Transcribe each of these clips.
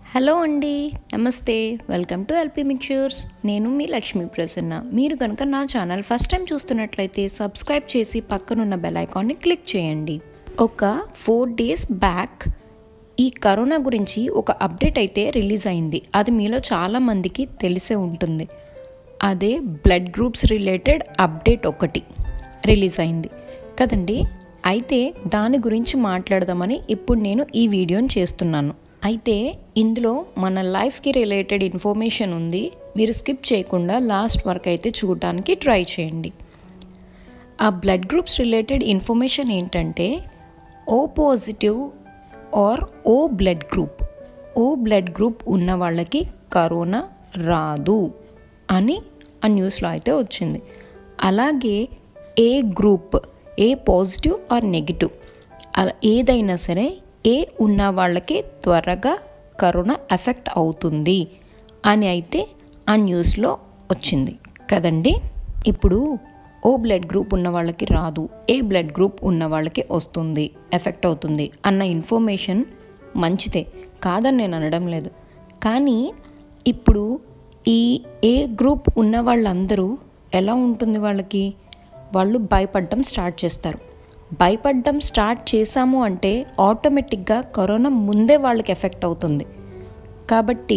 hello అండి నమస్తే welcome to LP mixtures నేను మీ లక్ష్మీ ప్రసన్న మీరు కనుక నా ఛానల్ ఫస్ట్ టైం చూస్తున్నట్లయితే సబ్స్క్రైబ్ చేసి పక్కనున్న బెల్ ఐకాన్ని క్లిక్ చేయండి ఒక ఫోర్ డేస్ బ్యాక్ ఈ కరోనా గురించి ఒక అప్డేట్ అయితే రిలీజ్ అయింది అది మీలో చాలామందికి తెలిసే ఉంటుంది అదే బ్లడ్ గ్రూప్స్ రిలేటెడ్ అప్డేట్ ఒకటి రిలీజ్ అయింది కదండి అయితే దాని గురించి మాట్లాడదామని ఇప్పుడు నేను ఈ వీడియోని చేస్తున్నాను అయితే ఇందులో మన లైఫ్కి రిలేటెడ్ ఇన్ఫర్మేషన్ ఉంది మీరు స్కిప్ చేయకుండా లాస్ట్ వరకు అయితే చూడటానికి ట్రై చేయండి ఆ బ్లడ్ గ్రూప్స్ రిలేటెడ్ ఇన్ఫర్మేషన్ ఏంటంటే O positive or O blood group O blood group ఉన్న వాళ్ళకి కరోనా రాదు అని ఆ న్యూస్లో అయితే వచ్చింది అలాగే A group A positive or negative అలా ఏదైనా సరే ఏ ఉన్న వాళ్ళకి త్వరగా కరోనా ఎఫెక్ట్ అవుతుంది అని అయితే ఆ న్యూస్లో వచ్చింది కదండి ఇప్పుడు ఓ బ్లడ్ గ్రూప్ ఉన్న వాళ్ళకి రాదు ఏ బ్లడ్ గ్రూప్ ఉన్న వాళ్ళకి వస్తుంది ఎఫెక్ట్ అవుతుంది అన్న ఇన్ఫర్మేషన్ మంచిదే కాదని నేను అనడం లేదు కానీ ఇప్పుడు ఈ ఏ గ్రూప్ ఉన్న వాళ్ళందరూ ఎలా ఉంటుంది వాళ్ళకి వాళ్ళు భయపడడం స్టార్ట్ చేస్తారు భయపడడం స్టార్ట్ చేశాము అంటే ఆటోమేటిక్గా కరోనా ముందే వాళ్ళకి ఎఫెక్ట్ అవుతుంది కాబట్టి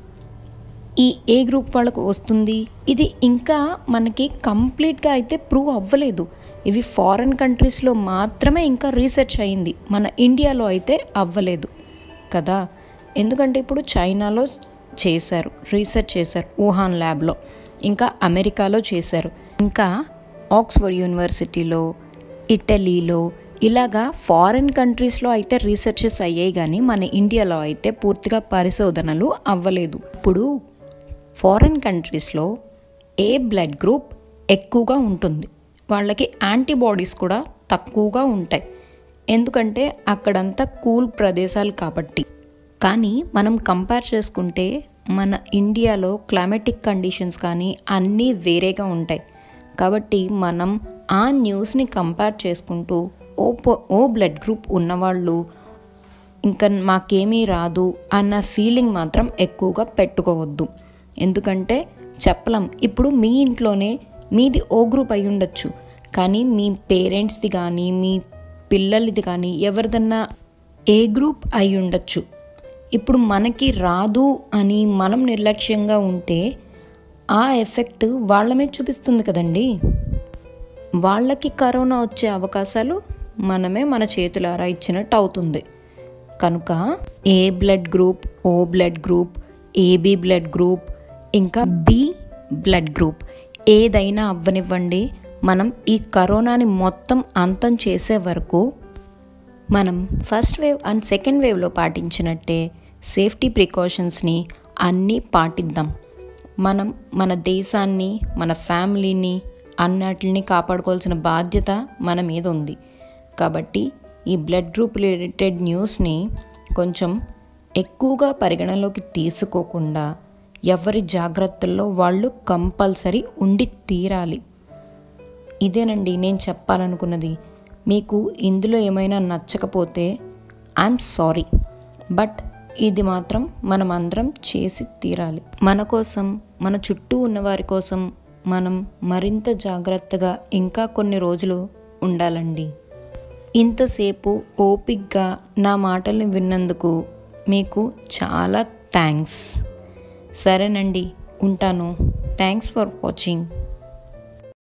ఈ ఏ గ్రూప్ వాళ్ళకు వస్తుంది ఇది ఇంకా మనకి కంప్లీట్గా అయితే ప్రూవ్ అవ్వలేదు ఇవి ఫారెన్ కంట్రీస్లో మాత్రమే ఇంకా రీసెర్చ్ అయింది మన ఇండియాలో అయితే అవ్వలేదు కదా ఎందుకంటే ఇప్పుడు చైనాలో చేశారు రీసెర్చ్ చేశారు వుహాన్ ల్యాబ్లో ఇంకా అమెరికాలో చేశారు ఇంకా ఆక్స్ఫర్డ్ యూనివర్సిటీలో ఇటలీలో ఇలాగా ఫారిన్ కంట్రీస్లో అయితే రీసెర్చెస్ అయ్యాయి కానీ మన ఇండియాలో అయితే పూర్తిగా పరిశోధనలు అవ్వలేదు ఇప్పుడు ఫారిన్ కంట్రీస్లో ఏ బ్లడ్ గ్రూప్ ఎక్కువగా ఉంటుంది వాళ్ళకి యాంటీబాడీస్ కూడా తక్కువగా ఉంటాయి ఎందుకంటే అక్కడంతా కూల్ ప్రదేశాలు కాబట్టి కానీ మనం కంపేర్ చేసుకుంటే మన ఇండియాలో క్లైమేటిక్ కండిషన్స్ కానీ అన్నీ వేరేగా ఉంటాయి కాబట్టి మనం ఆ న్యూస్ని కంపేర్ చేసుకుంటూ ఓ ఓ బ్లడ్ గ్రూప్ ఉన్నవాళ్ళు ఇంకా మాకేమీ రాదు అన్న ఫీలింగ్ మాత్రం ఎక్కువగా పెట్టుకోవద్దు ఎందుకంటే చెప్పలేం ఇప్పుడు మీ ఇంట్లోనే మీది ఓ గ్రూప్ అయి ఉండొచ్చు కానీ మీ పేరెంట్స్ది కానీ మీ పిల్లలది కానీ ఎవరిదన్నా ఏ గ్రూప్ అయి ఉండొచ్చు ఇప్పుడు మనకి రాదు అని మనం నిర్లక్ష్యంగా ఉంటే ఆ ఎఫెక్ట్ వాళ్ళ మీద చూపిస్తుంది కదండి వాళ్ళకి కరోనా వచ్చే అవకాశాలు మనమే మన చేతులారా ఇచ్చినట్టు అవుతుంది కనుక A blood group O blood group AB blood group ఇంకా బి బ్లడ్ గ్రూప్ ఏదైనా అవ్వనివ్వండి మనం ఈ కరోనాని మొత్తం అంతం చేసే వరకు మనం ఫస్ట్ వేవ్ అండ్ సెకండ్ వేవ్లో పాటించినట్టే సేఫ్టీ ప్రికాషన్స్ని అన్నీ పాటిద్దాం మనం మన దేశాన్ని మన ఫ్యామిలీని అన్నటిని కాపాడుకోవాల్సిన బాధ్యత మన మీద ఉంది కాబట్టి ఈ బ్లడ్ గ్రూప్ రిలేటెడ్ న్యూస్ని కొంచెం ఎక్కువగా పరిగణలోకి తీసుకోకుండా ఎవరి జాగ్రత్తల్లో వాళ్ళు కంపల్సరీ ఉండి తీరాలి ఇదేనండి నేను చెప్పాలనుకున్నది మీకు ఇందులో ఏమైనా నచ్చకపోతే ఐఎమ్ సారీ బట్ ఇది మాత్రం మనం అందరం చేసి తీరాలి మన కోసం మన చుట్టూ ఉన్న వారి కోసం మనం మరింత జాగ్రత్తగా ఇంకా కొన్ని రోజులు ఉండాలండి ఇంతసేపు ఓపిక్గా నా మాటల్ని విన్నందుకు మీకు చాలా థ్యాంక్స్ సరేనండి ఉంటాను థ్యాంక్స్ ఫర్ వాచింగ్